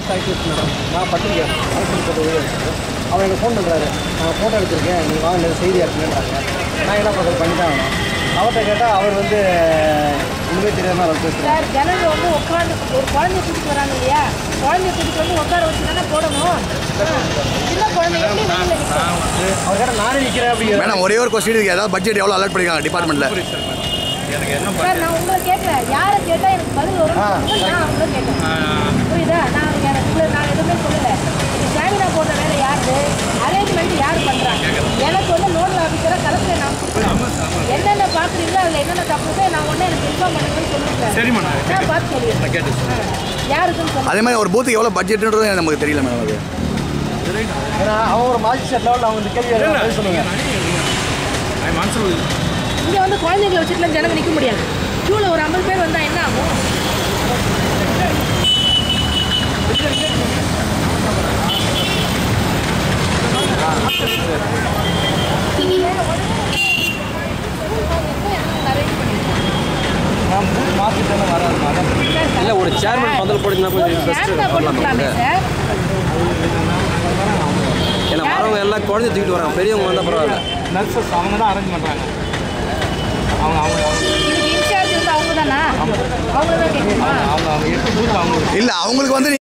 மாதம் ஆகிட்டு மேடம் நான் பத்திரிக்கை அரசு போட்டு வெளியே எடுத்தேன் அவர் எனக்கு ஃபோன் பண்ணுறாரு நான் ஃபோட்டோ எடுத்திருக்கேன் நீங்கள் வாங்க இந்த செய்தி இருக்குன்றாங்க நான் என்ன பண்ணுறது பண்ணி தான் ஆகணும் அவர்கிட்ட கேட்டால் அவர் வந்து ஒன்றுமே தெரியாமல் அவர் பேசுகிறார் சார் ஜனங்க வந்து உட்காந்து ஒரு குழந்தைய கூட்டிட்டு வராங்க இல்லையா குழந்தைய கூட்டிட்டு வந்து உட்கார வச்சு தானே போடணும் சின்ன குழந்தை எப்படி வெளியில நிற்கும் அவர் கேட்டால் நானே நிற்கிறேன் அப்படிங்கிற மேடம் ஒரே ஒரு கொஸ்டின் இருக்கு ஏதாவது பட்ஜெட் எவ்வளோ அலர்ட் பண்ணிருக்காங்க டிபார்ட்மெண்ட்டில் சார் நான் உங்களை கேட்குறேன் யாரை கேட்டால் எனக்கு பதில் வரும் நான் அவங்கள கேட்டேன் புரியுதா நான் எனக்கு நான் எதுவுமே சொல்லலை இந்த கேமரா போடுற வேலை யாருது அரேஞ்ச்மெண்ட் யார் பண்ணுறாங்க எனக்கு வந்து நோடல் ஆஃபீஸராக கலெக்டர் நான் கொடுக்குறேன் என்னென்ன பார்க்குறீங்களோ அதில் என்னென்ன தப்பு நான் உடனே எனக்கு இன்ஃபார்ம் பண்ணுங்கன்னு சொல்லிருக்கேன் சரிம்மா நான் நான் பார்த்து சொல்லிடுறேன் கேட்டு யாருக்குன்னு சொல்லுங்க அதே மாதிரி ஒரு பூத்துக்கு எவ்வளோ பட்ஜெட்ன்றது நமக்கு தெரியல மேடம் அது ஏன்னா அவன் ஒரு மாஜிஸ்ட்ரேட் லெவலில் அவங்க இந்த கேள்வி எல்லாம் பதில் சொல்லுங்க மனசில் இங்கே வந்து குழந்தைங்களை வச்சுட்டுலாம் ஜனங்க நிற்க முடியாது க்யூவில் ஒரு ஐம்பது பேர் வந்தால் என்ன ஆகும் நான் பூத் மாற்றிட்டு வராது மேடம் இல்லை ஒரு சேர்மன் பந்தல் போட்டிங்கன்னா கொஞ்சம் கேமரா போட்டுக்கலாமே சார் ஏன்னா வரவங்க எல்லாம் குழந்தை தூக்கிட்டு வராங்க பெரியவங்க வந்தால் பரவாயில்ல நர்சஸ் அவங்க தான் அரேஞ்ச் பண்ணுறாங்க அவங்க அவங்க இதுக்கு இன்சார்ஜ் வந்து அவங்க தானா அவங்கள தான் கேட்கணுமா அவங்க அவங்க எட்டு பூத் அவங்க இல்லை அவங்களுக்கு வந்து